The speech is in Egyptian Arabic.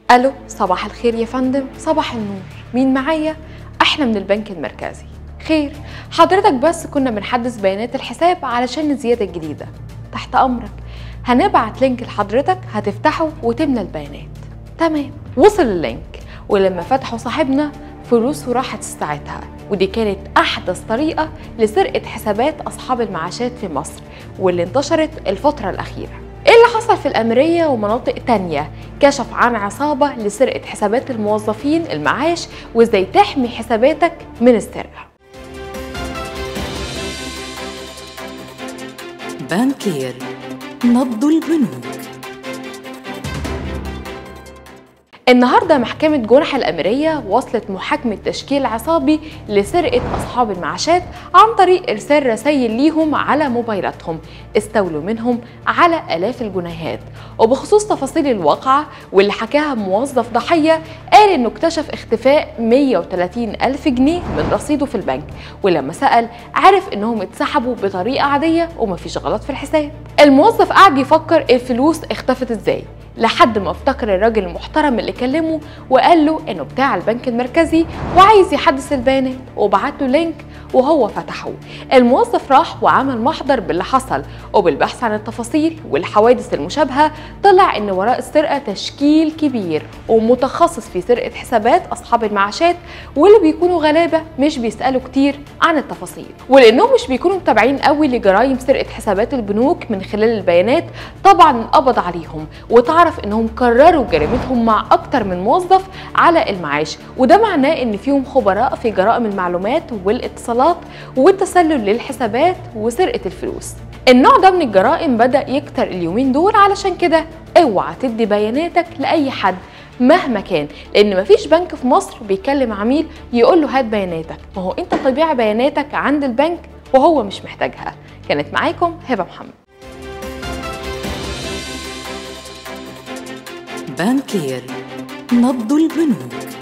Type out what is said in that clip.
الو صباح الخير يا فندم صباح النور مين معايا احنا من البنك المركزي خير حضرتك بس كنا بنحدث بيانات الحساب علشان الزياده الجديده تحت امرك هنبعت لينك لحضرتك هتفتحه وتملى البيانات تمام وصل اللينك ولما فتحوا صاحبنا فلوسه راحت ساعتها ودي كانت احدث طريقه لسرقه حسابات اصحاب المعاشات في مصر واللي انتشرت الفتره الاخيره ايه اللي حصل في الاميريه ومناطق تانية كشف عن عصابه لسرقه حسابات الموظفين المعاش وازاي تحمي حساباتك من السرقه بانكير نبض البنوك النهارده محكمة جنح الأميرية وصلت محاكمة تشكيل عصابي لسرقة أصحاب المعاشات عن طريق إرسال رسائل ليهم على موبايلاتهم استولوا منهم على آلاف الجنيهات وبخصوص تفاصيل الواقعة واللي حكاها موظف ضحية قال إنه اكتشف اختفاء 130 ألف جنيه من رصيده في البنك ولما سأل عرف إنهم اتسحبوا بطريقة عادية ومفيش غلط في الحساب الموظف قعد يفكر الفلوس اختفت ازاي لحد ما افتكر الراجل المحترم اللي كلمه وقال له انه بتاع البنك المركزي وعايز يحدث البيانات وبعت له لينك وهو فتحه الموظف راح وعمل محضر باللي حصل وبالبحث عن التفاصيل والحوادث المشابهه طلع ان وراء السرقه تشكيل كبير ومتخصص في سرقه حسابات اصحاب المعاشات واللي بيكونوا غلابه مش بيسالوا كتير عن التفاصيل ولانهم مش بيكونوا متابعين قوي لجرائم سرقه حسابات البنوك من خلال البيانات طبعا اتقبض عليهم وتعرف انهم كرروا جريمتهم مع اكتر من موظف على المعاش وده معناه ان فيهم خبراء في جرائم المعلومات والاتصالات والتسلل للحسابات وسرقه الفلوس النوع ده من الجرائم بدا يكتر اليومين دول علشان كده اوعى تدي بياناتك لاي حد مهما كان لان مفيش بنك في مصر بيكلم عميل يقول له هات بياناتك ما هو انت تبيع بياناتك عند البنك وهو مش محتاجها كانت معاكم هبه محمد بانكير نبض البنوك